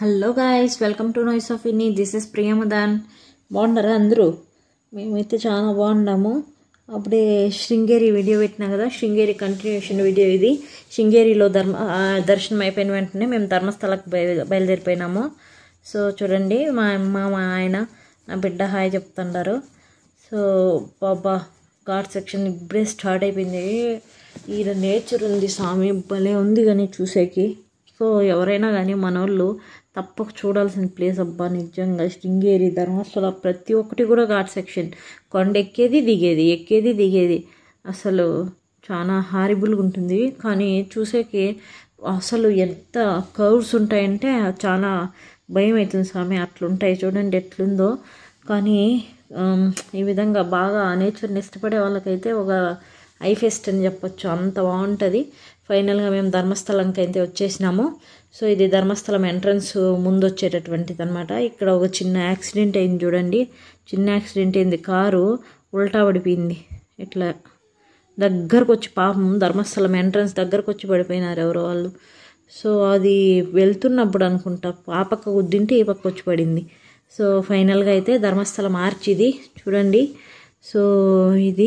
hello guys welcome to నాయిస్ of ఇన్ని this is ప్రియమదాన్ బాగున్నారా అందరూ మేమైతే చాలా బాగున్నాము అప్పుడే శృంగేరి వీడియో పెట్టినా కదా శృంగేరి కంటిన్యూషన్ వీడియో ఇది శృంగేరిలో ధర్మ ఆ, దర్శనం అయిపోయిన వెంటనే మేము ధర్మస్థలకు బయ బయలుదేరిపోయినాము సో చూడండి మా అమ్మ మా ఆయన నా బిడ్డ హాయ్ చెప్తుంటారు సో బాబా ఘాట్ సెక్షన్ ఇప్పుడే స్టార్ట్ అయిపోయింది ఈడ నేచర్ ఉంది స్వామి భలే ఉంది కానీ చూసేకి సో ఎవరైనా కానీ మనోళ్ళు తప్పక చూడాల్సిన ప్లేస్ అబ్బా నిజంగా శృంగేరి ధర్మస్థల ప్రతి ఒక్కటి కూడా ఘాట్ సెక్షన్ కొండ ఎక్కేది దిగేది ఎక్కేది దిగేది అసలు చాలా హారిబుల్గా ఉంటుంది కానీ చూసేకి అసలు ఎంత కర్వ్స్ ఉంటాయంటే చాలా భయం అవుతుంది స్వామి అట్లుంటాయి చూడండి ఎట్లుందో కానీ ఆమ్, ఈ విధంగా బాగా నేచర్ని ఇష్టపడే వాళ్ళకైతే ఒక ఐ ఫెస్ట్ అని చెప్పొచ్చు అంత బాగుంటుంది ఫైనల్గా మేము ధర్మస్థలంకి అయితే వచ్చేసినాము సో ఇది ధర్మస్థలం ఎంట్రన్స్ ముందు వచ్చేటటువంటిది అనమాట ఇక్కడ ఒక చిన్న యాక్సిడెంట్ అయింది చూడండి చిన్న యాక్సిడెంట్ అయింది కారు ఉల్టా పడిపోయింది ఇట్లా దగ్గరకు వచ్చి పాపం ధర్మస్థలం ఎంట్రన్స్ దగ్గరకు వచ్చి పడిపోయినారు ఎవరో వాళ్ళు సో అది వెళ్తున్నప్పుడు అనుకుంటా ఆ పక్క గుద్దింటే ఈ పక్క వచ్చి పడింది సో ఫైనల్గా అయితే ధర్మస్థలం ఆర్చ్ ఇది చూడండి సో ఇది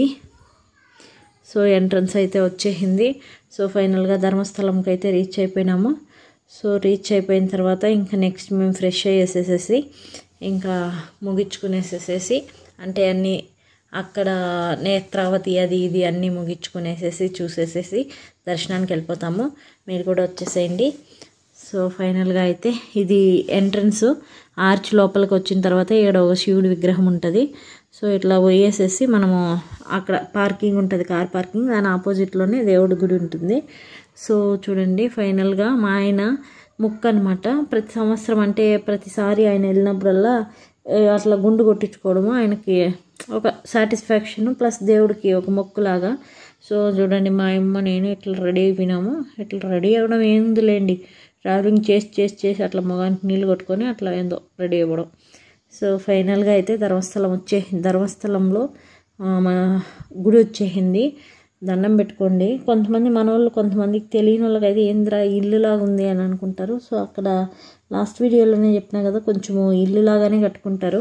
సో ఎంట్రన్స్ అయితే వచ్చేసింది సో ఫైనల్గా ధర్మస్థలంకి అయితే రీచ్ అయిపోయినాము సో రీచ్ అయిపోయిన తర్వాత ఇంకా నెక్స్ట్ మేము ఫ్రెష్ అయ్యేసేసేసి ఇంకా ముగించుకునేసేసేసి అంటే అన్నీ అక్కడ నేత్రావతి అది ఇది అన్నీ ముగించుకునేసేసి చూసేసేసి దర్శనానికి వెళ్ళిపోతాము మీరు కూడా వచ్చేసేయండి సో ఫైనల్గా అయితే ఇది ఎంట్రన్స్ ఆర్చ్ లోపలికి వచ్చిన తర్వాత ఇక్కడ ఒక శివుడి విగ్రహం ఉంటుంది సో ఇట్లా పోయేసేసి మనము అక్కడ పార్కింగ్ ఉంటుంది కార్ పార్కింగ్ దాని ఆపోజిట్లోనే దేవుడి గుడి ఉంటుంది సో చూడండి ఫైనల్గా మా ఆయన ముక్క అనమాట ప్రతి సంవత్సరం అంటే ప్రతిసారి ఆయన వెళ్ళినప్పుడల్లా ఏ, అట్లా గుండు కొట్టించుకోవడము ఆయనకి ఒక సాటిస్ఫాక్షన్ ప్లస్ దేవుడికి ఒక మొక్కులాగా సో చూడండి మా అమ్మ నేను ఇట్లా రెడీ అయిపోయినాము ఇట్లా రెడీ అవ్వడం ఏందిలేండి ట్రావెలింగ్ చేసి చేసి చేసి అట్లా మొగానికి నీళ్ళు కొట్టుకొని అట్లా ఏందో రెడీ అవ్వడం సో ఫైనల్గా అయితే ధర్మస్థలం వచ్చే ధర్మస్థలంలో ఆ, మన గుడి వచ్చేసింది దండం పెట్టుకోండి కొంతమంది మన వాళ్ళు కొంతమందికి తెలియని వాళ్ళకి అయితే ఏంద్రా ఇల్లులాగా ఉంది అని అనుకుంటారు సో అక్కడ లాస్ట్ వీడియోలోనే చెప్పినా కదా కొంచెము ఇల్లులాగానే కట్టుకుంటారు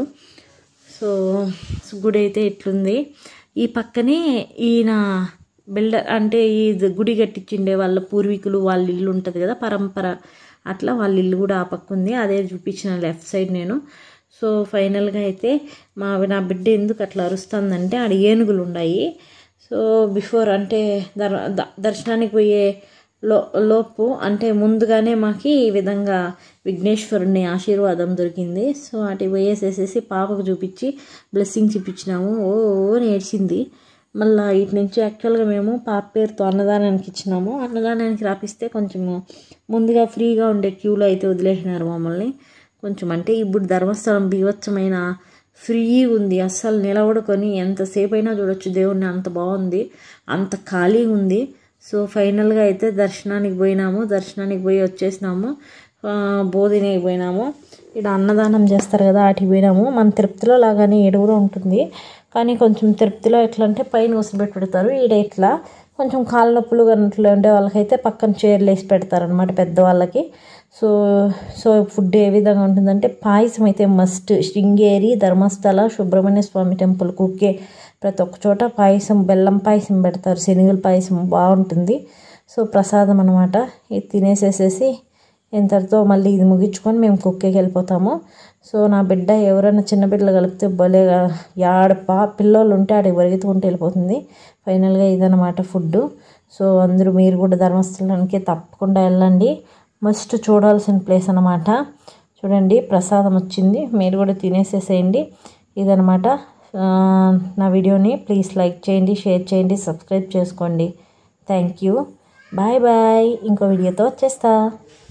సో గుడి అయితే ఇట్లుంది ఈ పక్కనే ఈయన బిల్డర్ అంటే ఈ ద- గుడి కట్టించిండే వాళ్ళ పూర్వీకులు వాళ్ళ ఇల్లు ఉంటుంది కదా పరంపర అట్లా వాళ్ళ ఇల్లు కూడా ఆ పక్క ఉంది అదే చూపించిన లెఫ్ట్ సైడ్ నేను సో ఫైనల్గా అయితే మా నా బిడ్డ ఎందుకు అట్లా అరుస్తుందంటే ఆడ ఏనుగులు ఉన్నాయి సో బిఫోర్ అంటే దర్ ద- దర్శనానికి పోయే లో లోపు అంటే ముందుగానే మాకు ఈ విధంగా విఘ్నేశ్వరుని ఆశీర్వాదం దొరికింది సో అటు పోయేసేసేసి పాపకు చూపించి బ్లెస్సింగ్స్ ఇప్పించినాము ఓ ఓ నేర్చింది మళ్ళీ ఇటు నుంచి యాక్చువల్గా మేము పాప పేరుతో అన్నదానానికి ఇచ్చినాము అన్నదానానికి రాపిస్తే కొంచెము ముందుగా ఫ్రీగా ఉండే క్యూలో అయితే వదిలేసినారు మమ్మల్ని కొంచెం అంటే ఇప్పుడు ధర్మస్థలం బీభత్సమైన ఫ్రీ ఉంది అస్సలు నిలబడుకొని ఎంతసేపు అయినా చూడొచ్చు దేవుణ్ణి అంత బాగుంది అంత ఖాళీ ఉంది సో ఫైనల్గా అయితే దర్శనానికి పోయినాము దర్శనానికి పోయి వచ్చేసినాము ఆ, బోధినికి పోయినాము ఇక్కడ అన్నదానం చేస్తారు కదా వాటికి పోయినాము మన తిరుపతిలో లాగానే ఈడ కూడా ఉంటుంది కానీ కొంచెం తిరుపతిలో ఎట్లా అంటే పైన వసపెట్టి పెడతారు ఈడ ఇట్లా కొంచెం కాళ్ళ నొప్పులు అట్లా ఉండే వాళ్ళకైతే పక్కన చైర్లు వేసి పెడతారు అనమాట పెద్దవాళ్ళకి సో సో ఫుడ్ ఏ విధంగా ఉంటుందంటే పాయసం అయితే మస్ట్ శృంగేరి ధర్మస్థల సుబ్రహ్మణ్య స్వామి టెంపుల్ కుక్కే ప్రతి ఒక్క చోట పాయసం బెల్లం పాయసం పెడతారు శనగల పాయసం బాగుంటుంది సో ప్రసాదం అనమాట ఇది తినేసేసేసి ఇంతటితో మళ్ళీ ఇది ముగించుకొని మేము కుక్కేకి వెళ్ళిపోతాము సో నా బిడ్డ ఎవరైనా చిన్న బిడ్డలు కలిపితే భలే యాడ పా పిల్లోళ్ళు ఉంటే ఆడికి పరిగెత్తుకుంటూ వెళ్ళిపోతుంది ఫైనల్గా ఇదన్నమాట ఫుడ్ సో అందరూ మీరు కూడా ధర్మస్థలానికి తప్పకుండా వెళ్ళండి మస్ట్ చూడాల్సిన ప్లేస్ అనమాట చూడండి ప్రసాదం వచ్చింది మీరు కూడా తినేసేసేయండి ఇదనమాట ఆ, నా వీడియోని ప్లీజ్ లైక్ చేయండి షేర్ చేయండి సబ్స్క్రైబ్ చేసుకోండి థ్యాంక్ యూ బాయ్ బాయ్ ఇంకో వీడియోతో వచ్చేస్తా